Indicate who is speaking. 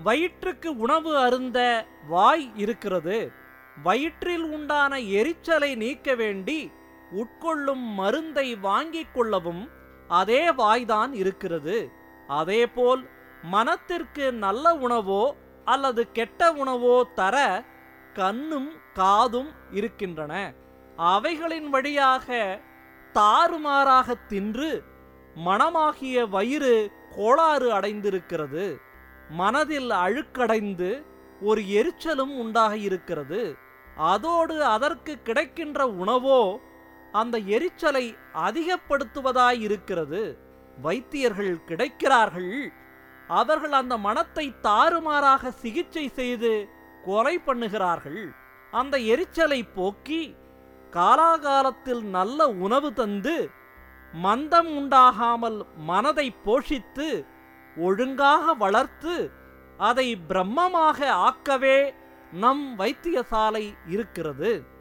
Speaker 1: வயிற்றுக்கு உணவு அருந்த வாய் இருக்கிறது வயிற்றில் உண்டான எரிச்சலை நீக்க வேண்டி உட்கொள்ளும் மருந்தை வாங்கிக் கொள்ளவும் அதே வாய்தான் இருக்கிறது அதேபோல் மனத்திற்கு நல்ல உணவோ அல்லது கெட்ட உணவோ தர கண்ணும் காதும் இருக்கின்றன அவைகளின் வழியாக தாறுமாறாக தின்று மனமாகிய வயிறு கோளாறு அடைந்திருக்கிறது மனதில் அழுக்கடைந்து ஒரு எரிச்சலும் உண்டாக இருக்கிறது அதோடு அதற்கு கிடைக்கின்ற உணவோ அந்த எரிச்சலை அதிகப்படுத்துவதாயிருக்கிறது வைத்தியர்கள் கிடைக்கிறார்கள் அவர்கள் அந்த மனத்தை தாறுமாறாக சிகிச்சை செய்து கொலை பண்ணுகிறார்கள் அந்த எரிச்சலை போக்கி காலாகாலத்தில் நல்ல உணவு தந்து மந்தம் உண்டாகாமல் மனதை போஷித்து ஒழுங்காக வளர்த்து அதை பிரம்மமாக ஆக்கவே நம் வைத்தியசாலை இருக்கிறது